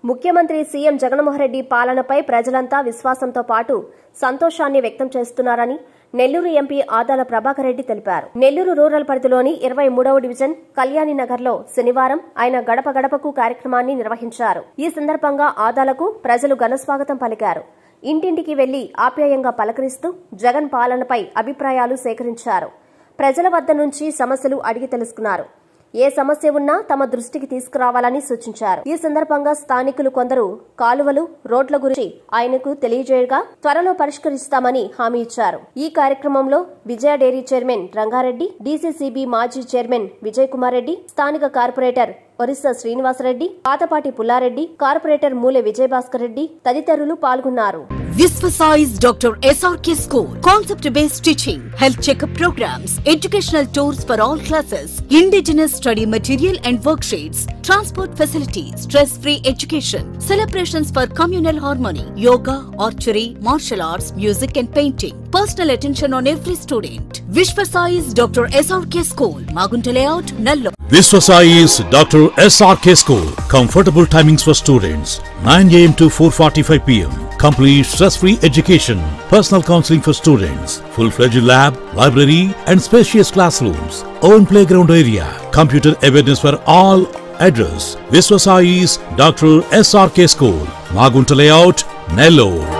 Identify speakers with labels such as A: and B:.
A: ముఖ్యమంత్రి సీఎం జగన్మోహన్ రెడ్డి పాలనపై ప్రజలంతా విశ్వాసంతో పాటు సంతోషాన్ని వ్యక్తం చేస్తున్నారని నెల్లూరు ఎంపీ ఆదాల ప్రభాకర్ రెడ్డి తెలిపారు నెల్లూరు రూరల్ పరిధిలోని ఇరవై మూడవ డివిజన్ కళ్యాణి నగర్ లో శనివారం ఆయన గడప గడపకు కార్యక్రమాన్ని నిర్వహించారు ఈ సందర్భంగా ఆదాలకు ప్రజలు ఘనస్వాగతం పలికారు ఇంటింటికి వెళ్లి ఆప్యాయంగా పలకరిస్తూ జగన్ పాలనపై అభిప్రాయాలు సేకరించారు ప్రజల వద్ద నుంచి సమస్యలు అడిగి తెలుసుకున్నారు ఏ సమస్య ఉన్నా తమ దృష్టికి తీసుకురావాలని సూచించారు ఈ సందర్భంగా స్థానికులు కొందరు కాలువలు రోడ్ల గురించి ఆయనకు తెలియజేయగా త్వరలో పరిష్కరిస్తామని హామీ ఇచ్చారు ఈ కార్యక్రమంలో Vijaya dairy chairman Rangareddy DCCB మాజీ చైర్మన్ విజయ్ కుమార్ రెడ్డి స్థానిక కార్పొరేటర్ ఒరిస్సా శ్రీనివాసరెడ్డి పాతపాటి పుల్లారెడ్డి కార్పొరేటర్ మూలె విజయభాస్కర్ రెడ్డి తదితరులు పాల్గొన్నారు
B: Visvasize Dr. SRK School. Concept based teaching, health checkup programs, educational tours for all classes, indigenous study material and worksheets, transport facilities, stress free education, celebrations for communal harmony, yoga, archery, martial arts, music and painting. Personal attention on every student. Visvasize Dr. SRK School. Magunta Layout, Nallo.
C: Viswasai's Dr. SRK School. Comfortable timings for students 9 am to 4:45 pm. Complete stress-free education. Personal counseling for students. Full-fledged lab, library, and spacious classrooms. Own playground area. Computer awareness for all. Address: Viswasai's Dr. SRK School. Magunta Layout, Nellore.